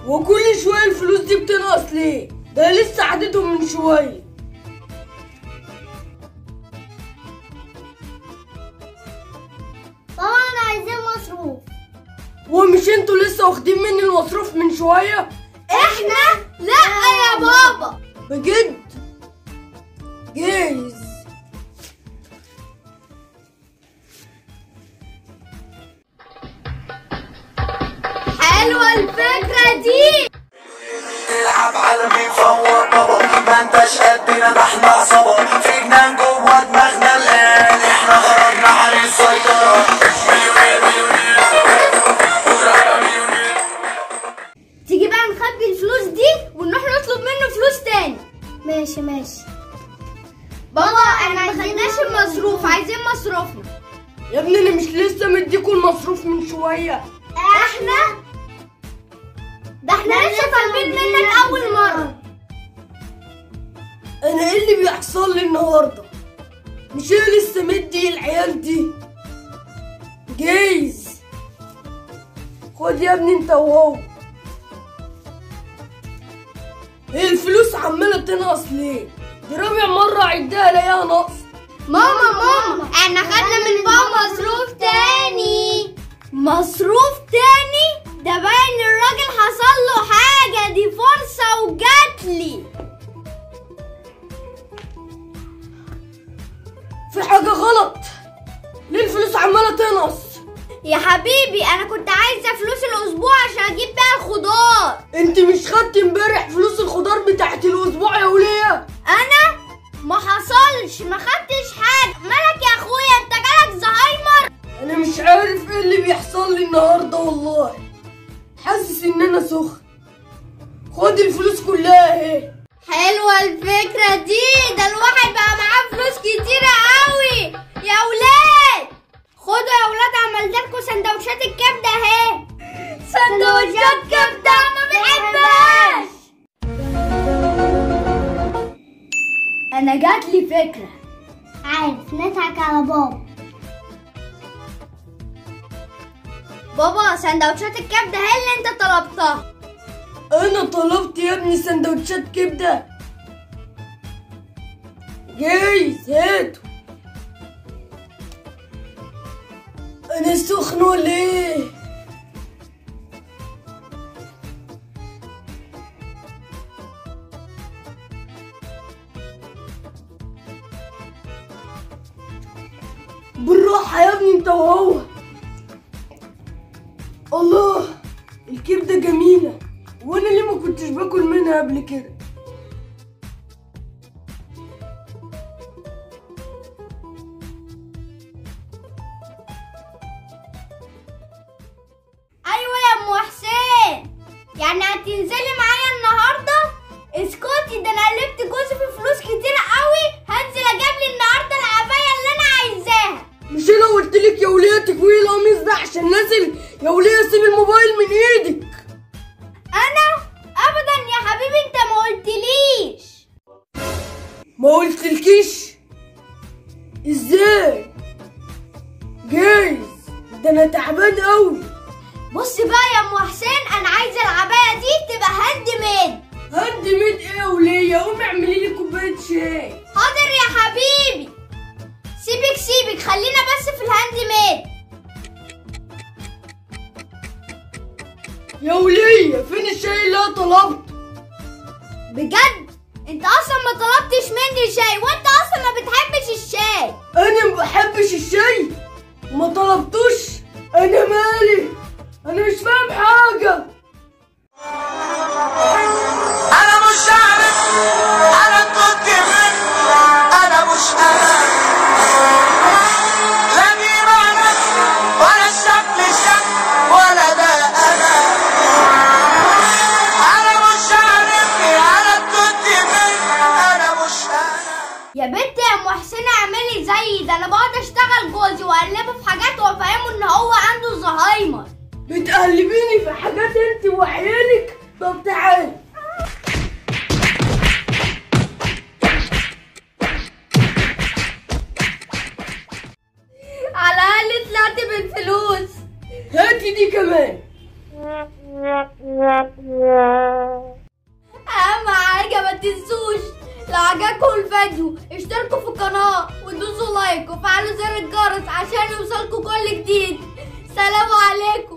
وكل شوية الفلوس دي بتنقص ليه ده لسه عددهم من شوية بابا انا عايزين مصروف ومش انتوا لسه واخدين مني المصروف من شوية احنا لا يا بابا بجد جايز حلوة الفكرة دي العب على مين فوق بابا ما انتش قدنا ده احنا عصابة في جنان جوه دماغنا الآن احنا غرضنا على السيطرة مليونير مليونير بكرة هبقى مليونير تيجي بقى نخبي الفلوس دي ونروح نطلب منه فلوس تاني ماشي ماشي بابا انا ما خدناش المصروف عايزين مصروفنا يا ابني انا مش لسه مديكوا المصروف من شوية احنا ده احنا لسه طالبين منك اول مرة انا ايه اللي بيحصل لي النهارده مش انا لسه مدي العيال دي جايز خد يا ابني انت وهو ايه الفلوس عماله تنقص ليه دي رابع مره اعدها الاقيها نقص ماما ماما احنا خدنا من بابا مصروف تاني مصروف تاني ده باين الراجل حصل له حاجة دي فرصة وجاتلي في حاجه غلط ليه الفلوس عماله تنقص يا حبيبي انا كنت عايزة فلوس الاسبوع عشان اجيب بيها الخضار انت مش خدت امبارح فلوس الخضار بتاعت الاسبوع يا وليه انا ما حصلش ما خدتش حاجة مالك يا اخويا انت جالك زهايمر انا مش عارف ايه اللي بيحصل لي النهارده والله حاسس ان انا سخن خد الفلوس كلها اهي حلوة الفكرة دي ده الواحد بقى معاه فلوس كتيرة قوي يا ولاد خدوا يا ولاد عملت لكم سندوتشات الكبدة اهي سندوتشات كبدة ما بنحبهاش انا جات لي فكرة عارف نضحك على بابا بابا سندوتشات الكبدة هي اللي انت طلبتها انا طلبت يا ابني سندوتشات كبده جايز هاتوا انا سخن ولا ايه بالراحة يا ابني انت وهو الله الكبدة جميلة وانا ليه ما كنتش باكل منها قبل كده ايوه يا ام حسين يعني هتنزلي معايا النهارده اسكتي ده انا قلبت جوزي في فلوس كتير قوي هنزل اجيب لي النهارده العبايه اللي انا عايزاها مش انا قلت لك يا وليه تكوي القميص ده عشان نازل يا وليه سيب الموبايل من ايدك انا ابدا يا حبيبي انت ما قلتليش ما قلتلكيش ازاي جايز ده انا تعبان قوي بص بقى يا ام حسين انا عايزه العبايه دي تبقى هاند ميد هاند ميد ايه يا وليه قومي اعملي لي كوبايه شاي حاضر يا حبيبي سيبك سيبك خلينا بس في الهاند ميد يا وليه فين الشاي اللي انا طلبته بجد انت اصلا ما طلبتش مني شاي وانت اصلا ما بتحبش الشاي انا ما بحبش الشاي وما طلبتوش انا مالي انا مش فاهم حاجه انا مش عارف انا كنت فين انا مش انا لا دي معنى ولا الشكل شكل ولا ده انا انا مش عارف انا كنت فين انا مش انا يا بنت يا ام حسين اعملي زيي ده انا بقعد اشتغل جوزي واقلبه في حاجات وافهمه ان هو عنده زهايمر بتقلبيني في حاجات انت وعيالك طب تعالي على الاقل طلعت بالفلوس هاتي دي كمان اهم حاجة ما تنسوش لو عجبكم الفيديو اشتركوا في القناة ودوسوا لايك وفعلوا زر الجرس عشان يوصلكوا كل جديد سلام عليكم